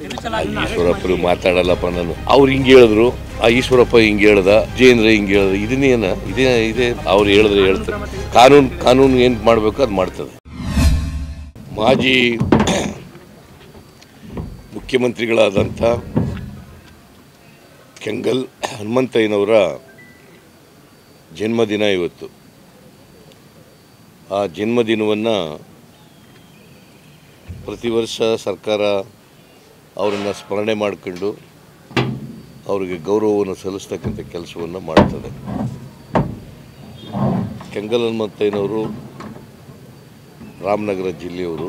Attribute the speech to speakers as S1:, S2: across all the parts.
S1: ಈಶ್ವರಪ್ಪರು ಮಾತಾಡಲ್ಲಪ್ಪ ನಾನು ಅವ್ರು ಹಿಂಗೆ ಹೇಳಿದ್ರು ಆ ಈಶ್ವರಪ್ಪ ಹಿಂಗೆ ಹೇಳ್ದ ಜೇಂದ್ರ ಹಿಂಗೆ ಹೇಳ್ದ ಇದನ್ನೇನ ಇದೇ ಇದೇ ಅವ್ರು ಹೇಳಿದ್ರೆ ಹೇಳ್ತಾರೆ ಕಾನೂನು ಕಾನೂನು ಏನು ಮಾಡಬೇಕು ಅದು ಮಾಡ್ತದೆ ಮಾಜಿ ಮುಖ್ಯಮಂತ್ರಿಗಳಾದಂಥ ಕೆಂಗಲ್ ಹನುಮಂತಯ್ಯನವರ ಜನ್ಮದಿನ ಇವತ್ತು ಆ ಜನ್ಮದಿನವನ್ನು ಪ್ರತಿ ವರ್ಷ ಸರ್ಕಾರ ಅವರನ್ನು ಸ್ಮರಣೆ ಮಾಡಿಕೊಂಡು ಅವರಿಗೆ ಗೌರವವನ್ನು ಸಲ್ಲಿಸ್ತಕ್ಕಂಥ ಕೆಲಸವನ್ನು ಮಾಡ್ತದೆ ಕೆಂಗಲ್ ಹನುಮಂತಯ್ಯನವರು ರಾಮನಗರ ಜಿಲ್ಲೆಯವರು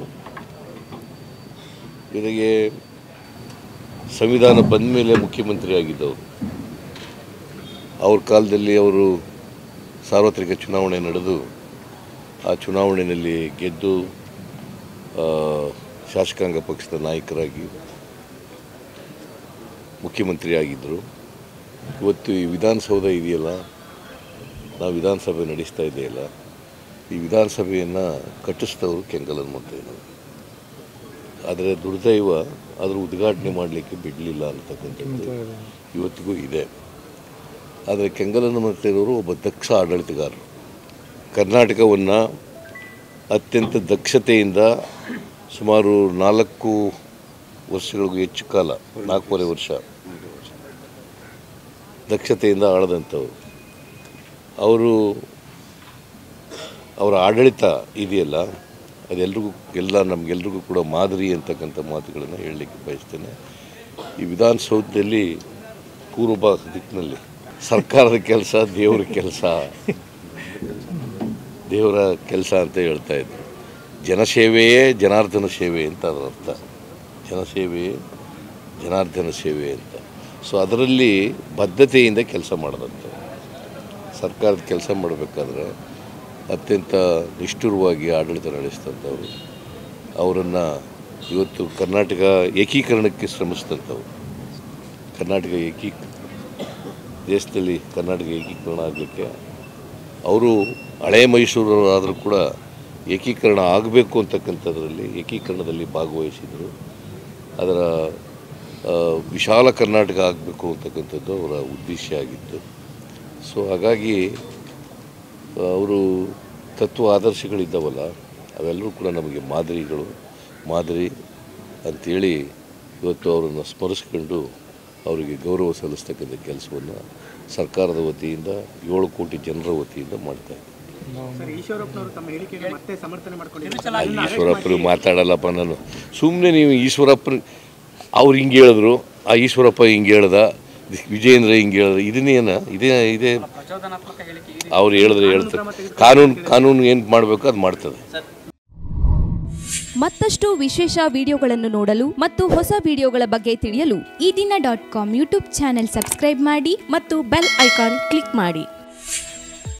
S1: ಇವರಿಗೆ ಸಂವಿಧಾನ ಬಂದ ಮೇಲೆ ಮುಖ್ಯಮಂತ್ರಿ ಆಗಿದ್ದವರು ಅವ್ರ ಕಾಲದಲ್ಲಿ ಅವರು ಸಾರ್ವತ್ರಿಕ ಚುನಾವಣೆ ನಡೆದು ಆ ಚುನಾವಣೆಯಲ್ಲಿ ಗೆದ್ದು ಆ, ಶಾಸಕಾಂಗ ಪಕ್ಷದ ನಾಯಕರಾಗಿ ಮುಖ್ಯಮಂತ್ರಿ ಆಗಿದ್ದರು ಇವತ್ತು ಈ ವಿಧಾನಸೌಧ ಇದೆಯಲ್ಲ ನಾವು ವಿಧಾನಸಭೆ ನಡೆಸ್ತಾ ಇದೆಯಲ್ಲ ಈ ವಿಧಾನಸಭೆಯನ್ನು ಕಟ್ಟಿಸಿದವರು ಕೆಂಗಲ್ ಹನುಮಂತಯ್ಯನವರು ಆದರೆ ದುರ್ದೈವ ಅದರ ಉದ್ಘಾಟನೆ ಮಾಡಲಿಕ್ಕೆ ಬಿಡಲಿಲ್ಲ ಅಂತಕ್ಕಂಥದ್ದು ಇವತ್ತಿಗೂ ಇದೆ ಆದರೆ ಕೆಂಗಲ್ ಹನುಮಂತಯ್ಯನವರು ಒಬ್ಬ ದಕ್ಷ ಆಡಳಿತಗಾರರು ಕರ್ನಾಟಕವನ್ನು ಅತ್ಯಂತ ದಕ್ಷತೆಯಿಂದ ಸುಮಾರು ನಾಲ್ಕು ವರ್ಷಗಳಿಗೂ ಹೆಚ್ಚು ಕಾಲ ನಾಲ್ಕೂವರೆ ವರ್ಷ ದಕ್ಷತೆಯಿಂದ ಆಳದಂಥವ್ರು ಅವರು ಅವರ ಆಡಳಿತ ಇದೆಯಲ್ಲ ಅದೆಲ್ರಿಗೂ ಎಲ್ಲ ನಮಗೆಲ್ರಿಗೂ ಕೂಡ ಮಾದರಿ ಅಂತಕ್ಕಂಥ ಮಾತುಗಳನ್ನು ಹೇಳಲಿಕ್ಕೆ ಬಯಸ್ತೇನೆ ಈ ವಿಧಾನಸೌಧದಲ್ಲಿ ಪೂರ್ವ ದಿಕ್ಕಿನಲ್ಲಿ ಸರ್ಕಾರದ ಕೆಲಸ ದೇವರ ಕೆಲಸ ದೇವರ ಕೆಲಸ ಅಂತ ಹೇಳ್ತಾ ಇದ್ರು ಜನಸೇವೆಯೇ ಜನಾರ್ದನ ಸೇವೆ ಅಂತ ಅದರ ಅರ್ಥ ಜನಸೇವೆಯೇ ಜನಾರ್ದನ ಸೇವೆ ಅಂತ ಸೊ ಅದರಲ್ಲಿ ಬದ್ಧತೆಯಿಂದ ಕೆಲಸ ಮಾಡೋದಂತ ಸರ್ಕಾರದ ಕೆಲಸ ಮಾಡಬೇಕಾದ್ರೆ ಅತ್ಯಂತ ನಿಷ್ಠುರವಾಗಿ ಆಡಳಿತ ನಡೆಸಿದಂಥವ್ರು ಅವರನ್ನು ಇವತ್ತು ಕರ್ನಾಟಕ ಏಕೀಕರಣಕ್ಕೆ ಶ್ರಮಿಸಿದಂಥವ್ರು ಕರ್ನಾಟಕ ಏಕೀ ದೇಶದಲ್ಲಿ ಕರ್ನಾಟಕ ಏಕೀಕರಣ ಆಗಲಿಕ್ಕೆ ಅವರು ಹಳೆ ಮೈಸೂರವರಾದರೂ ಕೂಡ ಏಕೀಕರಣ ಆಗಬೇಕು ಅಂತಕ್ಕಂಥದ್ರಲ್ಲಿ ಏಕೀಕರಣದಲ್ಲಿ ಭಾಗವಹಿಸಿದರು ಅದರ ಆ, ವಿಶಾಲ ಕರ್ನಾಟಕ ಆಗಬೇಕು ಅಂತಕ್ಕಂಥದ್ದು ಅವರ ಉದ್ದೇಶ ಆಗಿತ್ತು ಸೊ ಹಾಗಾಗಿ ಅವರು ತತ್ವ ಆದರ್ಶಗಳಿದ್ದಾವಲ್ಲ ಅವೆಲ್ಲರೂ ಕೂಡ ನಮಗೆ ಮಾದರಿಗಳು ಮಾದರಿ ಅಂಥೇಳಿ ಇವತ್ತು ಅವರನ್ನು ಸ್ಮರಿಸ್ಕೊಂಡು ಅವರಿಗೆ ಗೌರವ ಸಲ್ಲಿಸ್ತಕ್ಕಂಥ ಕೆಲಸವನ್ನು ಸರ್ಕಾರದ ವತಿಯಿಂದ ಏಳು ಕೋಟಿ ಜನರ ವತಿಯಿಂದ ಮಾಡ್ತಾ ಇದ್ದೀವಿ
S2: ಸರ್ ಈಶ್ವರಪ್ಪನವರು ತಮ್ಮ ಹೇಳಿಕೆಯನ್ನು ಮತ್ತೆ ಸಮರ್ಥನೆ ಮಾಡ್ಕೊಂಡಿದ್ದಾರೆ
S1: ಈಶ್ವರಪ್ಪರು ಮಾತಾಡಲ್ಲಪ್ಪ ನಾನು ಸುಮ್ಮನೆ ನೀವು ಈಶ್ವರಪ್ಪನ ಅವ್ರು ಹಿಂಗೆ ಹೇಳಿದ್ರು ಆ ಈಶ್ವರಪ್ಪ ಹಿಂಗೆ ಹೇಳ್ದ ವಿಜಯೇಂದ್ರ ಹಿಂಗೆ ಹೇಳ್ದ ಇದನ್ನೇನ ಇದೇ ಇದೇ ಅವ್ರು ಹೇಳಿದ್ರೆ ಹೇಳ್ತಾರೆ ಕಾನೂನು ಕಾನೂನು ಏನು ಮಾಡಬೇಕು ಅದು ಮಾಡ್ತದೆ
S3: ಮತ್ತಷ್ಟು ವಿಶೇಷ ವಿಡಿಯೋಗಳನ್ನು ನೋಡಲು ಮತ್ತು ಹೊಸ ವಿಡಿಯೋಗಳ ಬಗ್ಗೆ ತಿಳಿಯಲು
S4: ಈ ದಿನ dot com YouTube channel subscribe ಮಾಡಿ ಮತ್ತು ಬೆಲ್ ಐಕಾನ್ ಕ್ಲಿಕ್ ಮಾಡಿ